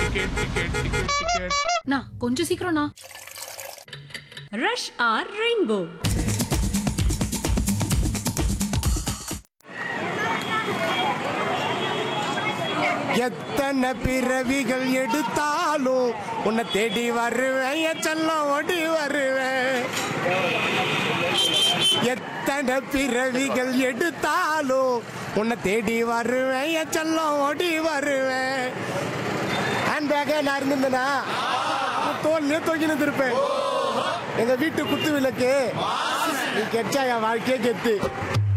ticket ticket ticket ticket அண்ணா கொஞ்சம் சீக்கிரம்ண்ணா ரஷ் ஆர் ரெயின்போ எத்தனை பிறவிகள் எடுத்தாலும் உன்னை தேடி வருவேன் என் செல்லம் ஓடி வருவேன் எத்தனை பிறவிகள் எடுத்தாலும் உன்னை தேடி வருவேன் என் செல்லம் ஓடி வருவேன் ஹேண்ட் பேக்கே நான் இருந்திருந்தேனா தோல்லையே தூக்கி இருப்பேன் எங்க வீட்டு குத்து விளக்கு நீ கெச்சா என் வாழ்க்கையே கெத்து